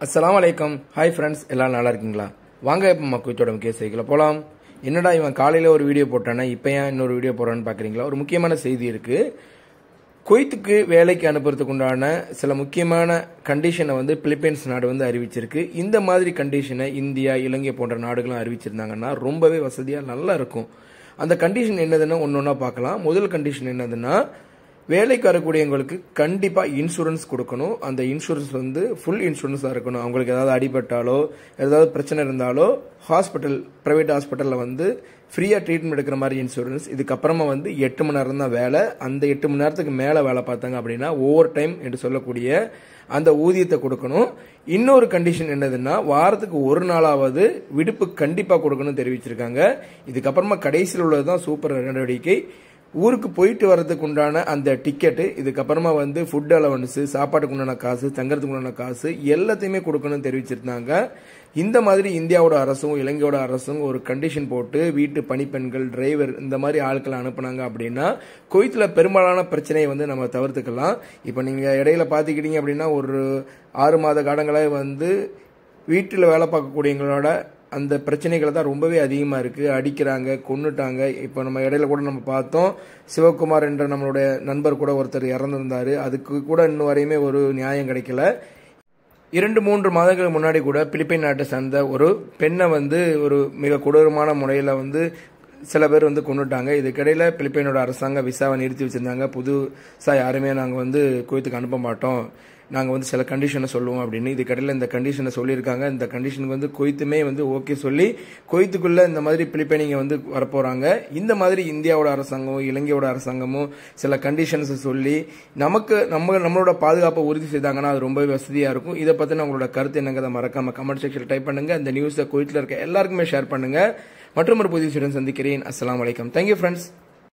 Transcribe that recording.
அஸ்ஸலாமு அலைக்கும் hi friends எல்லாம் நல்லா இருக்கீங்களா வாங்க இப்போ நம்ம குயித்தோட முக்கிய செய்திகளை போகலாம் என்னடா இவன் காலையில் ஒரு வீடியோ போட்டானே இப்போ ஏன் இன்னொரு வீடியோ போடுறான்னு பார்க்குறீங்களா ஒரு முக்கியமான செய்தி இருக்குது குவைத்துக்கு வேலைக்கு அனுப்புறதுக்கு உண்டான சில முக்கியமான கண்டிஷனை வந்து பிலிப்பைன்ஸ் நாடு வந்து அறிவிச்சிருக்கு இந்த மாதிரி கண்டிஷனை இந்தியா இலங்கை போன்ற நாடுகளும் அறிவிச்சிருந்தாங்கன்னா ரொம்பவே வசதியாக நல்லா இருக்கும் அந்த கண்டிஷன் என்னதுன்னு ஒன்று ஒன்றா பார்க்கலாம் முதல் கண்டிஷன் என்னதுன்னா வேலைக்கு வரக்கூடியவங்களுக்கு கண்டிப்பாக இன்சூரன்ஸ் கொடுக்கணும் அந்த இன்சூரன்ஸ் வந்து ஃபுல் இன்சூரன்ஸாக இருக்கணும் அவங்களுக்கு ஏதாவது அடிபட்டாலோ ஏதாவது பிரச்சனை இருந்தாலோ ஹாஸ்பிட்டல் ப்ரைவேட் ஹாஸ்பிட்டலில் வந்து ஃப்ரீயாக ட்ரீட்மெண்ட் எடுக்கிற மாதிரி இன்சூரன்ஸ் இதுக்கப்புறமா வந்து எட்டு மணி நேரம் தான் வேலை அந்த எட்டு மணி நேரத்துக்கு மேலே வேலை பார்த்தாங்க அப்படின்னா ஓவர் டைம் என்று சொல்லக்கூடிய அந்த ஊதியத்தை கொடுக்கணும் இன்னொரு கண்டிஷன் என்னதுன்னா வாரத்துக்கு ஒரு நாளாவது விடுப்பு கண்டிப்பாக கொடுக்கணும்னு தெரிவிச்சிருக்காங்க இதுக்கப்புறமா கடைசியில் உள்ளது தான் சூப்பர் நடவடிக்கை ஊருக்கு போயிட்டு வர்றதுக்கு உண்டான அந்த டிக்கெட்டு இதுக்கப்புறமா வந்து ஃபுட் அலவன்ஸு சாப்பாட்டுக்கு உண்டான காசு தங்கறதுக்கு உண்டான காசு எல்லாத்தையுமே கொடுக்கணும்னு தெரிவிச்சிருந்தாங்க இந்த மாதிரி இந்தியாவோட அரசும் இலங்கையோட அரசும் ஒரு கண்டிஷன் போட்டு வீட்டு பணிப்பெண்கள் டிரைவர் இந்த மாதிரி ஆட்களை அனுப்புனாங்க அப்படின்னா குவைத்தில் பெரும்பாலான பிரச்சனையை வந்து நம்ம தவிர்த்துக்கலாம் இப்போ நீங்கள் இடையில பார்த்துக்கிட்டீங்க அப்படின்னா ஒரு ஆறு மாத காலங்களாக வந்து வீட்டில் வேலை பார்க்கக்கூடியவங்களோட அந்த பிரச்சனைகளை தான் ரொம்பவே அதிகமாக இருக்குது அடிக்கிறாங்க கொன்னுட்டாங்க இப்போ நம்ம இடையில கூட நம்ம பார்த்தோம் சிவகுமார் என்ற நம்மளுடைய நண்பர் கூட ஒருத்தர் இறந்துருந்தார் அதுக்கு கூட இன்னும் வரையுமே ஒரு நியாயம் கிடைக்கல இரண்டு மூன்று மாதங்களுக்கு முன்னாடி கூட பிலிப்பைன் நாட்டை சார்ந்த ஒரு பெண்ணை வந்து ஒரு மிக கொடூரமான முறையில் வந்து சில பேர் வந்து கொண்டுட்டாங்க இதுக்கிடையில் பிலிப்பைனோட அரசாங்கம் விசாவை நிறுத்தி வச்சுருந்தாங்க புதுசாக யாருமே நாங்கள் வந்து குவைத்துக்கு அனுப்ப மாட்டோம் நாங்கள் வந்து சில கண்டிஷனை சொல்லுவோம் அப்படின்னு இதுக்கடையில் இந்த கண்டிஷனை சொல்லியிருக்காங்க இந்த கண்டிஷனுக்கு வந்து கொய்த்துமே வந்து ஓகே சொல்லி கொய்த்துக்குள்ளே இந்த மாதிரி பிலிப்பைனிங்க வந்து வரப்போகிறாங்க இந்த மாதிரி இந்தியாவோட அரசாங்கமும் இலங்கையோட அரசாங்கமும் சில கண்டிஷன்ஸை சொல்லி நமக்கு நம்ம நம்மளோட பாதுகாப்பை உறுதி செய்தாங்கன்னா அது ரொம்பவே வசதியாக இருக்கும் இதை பற்றின உங்களோட கருத்து என்னங்கிறத மறக்காம கமெண்ட் செக்ஷனில் டைப் பண்ணுங்கள் இந்த நியூஸை கொய்த்தில் இருக்க எல்லாருக்குமே ஷேர் பண்ணுங்கள் மற்றும் ஒரு புதிய சந்திக்கிறேன் அஸ்லாம் வலைக்கம் தேங்க்யூ ஃப்ரெண்ட்ஸ்